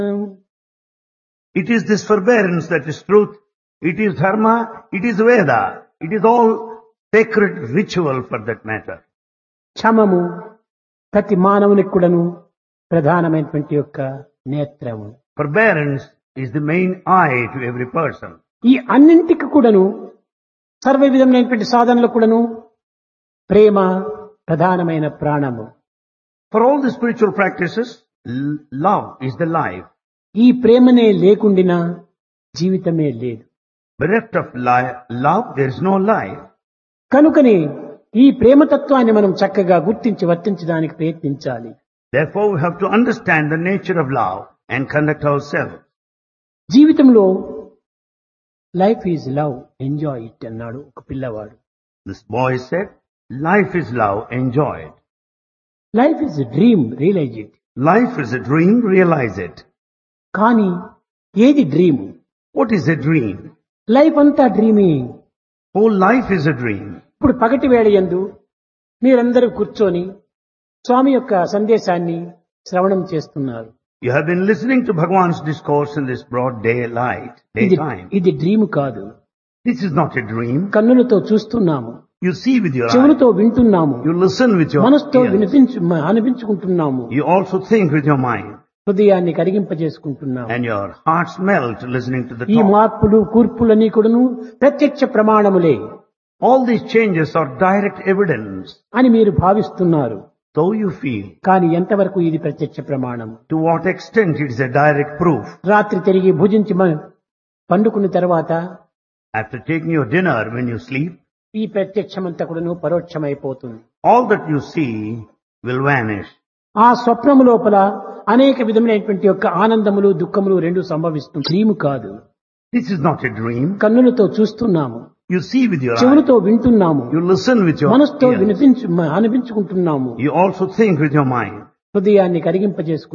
It is this forbearance that is truth. It is dharma. It is Veda. It is all sacred ritual for that matter. క్షమము ప్రతి మానవునికి కూడాను ప్రధానమైనటువంటి యొక్క నేత్రము Forbearance is the main eye to every person. ఈ అన్నింటికి కూడాను సర్వ విధమైనటువంటి సాధనలు కూడాను ప్రేమ ప్రధానమైన ప్రాణము For all the spiritual practices, l- love is the life. ఈ ప్రేమనే లేకుండినా జీవితమే లేదు Bereft of li- love, there is no life. కనుకనే ఈ ప్రేమతత్వాన్ని మనం చక్కగా గుర్తించి వర్తించడానికి ప్రయత్నించాలి Therefore, we have to understand the nature of love and conduct ourselves. జీవితంలో life is love enjoy it అన్నాడు ఒక పిల్లవాడు This boy said, life is love, enjoy it. Life is dream realise it Life is a dream, realize it. కానీ ఏది dream What is a dream? Life అంతా డ్రీమే Whole life is a dream. ఇప్పుడు పగటి వేళ యందు మీరందరూ కూర్చొని స్వామి యొక్క సందేశాన్ని శ్రవణం చేస్తున్నారు You have been listening to Bhagwan's discourse in this broad daylight, ఇది daytime. ఇది డ్రీమ్ కాదు This is not a dream. కన్నులతో చూస్తున్నాము You see with your eyes. చెవులతో వింటున్నాము You listen with your మనసుతో ears. వినిపించు అనిపించుకుంటున్నాము You also think with your mind. హృదయాన్ని కరిగింపజేసుకుంటున్నాము And your hearts melt listening to the ఈ talk. మార్పులు కూర్పులన్నీ కూడాను ప్రత్యక్ష ప్రమాణములే All these changes are direct evidence. అని మీరు భావిస్తున్నారు Though you feel, కానీ ఎంతవరకు ఇది ప్రత్యక్ష ప్రమాణం to what extent it is a direct proof. రాత్రి తిరిగి భుజించి మ- పండుకున్న తర్వాత After taking your dinner when you sleep, ఈ ప్రత్యక్షమంతా కూడాను పరోక్షమైపోతుంది all that you see will vanish. ఆ స్వప్నము లోపల అనేక విధములైనటువంటి యొక్క ఆనందములు దుఃఖములు రెండు సంభవిస్తుంది డ్రీమ్ కాదు This is not a dream. కన్నులతో చూస్తున్నాము You see with your eyes. చెవులతో వింటున్నాము You listen with your మనసుతో ears. వినిపించు అనిపించుకుంటున్నాము You also think with your mind. హృదయాన్ని కరిగింపజేసుకుంటున్నాము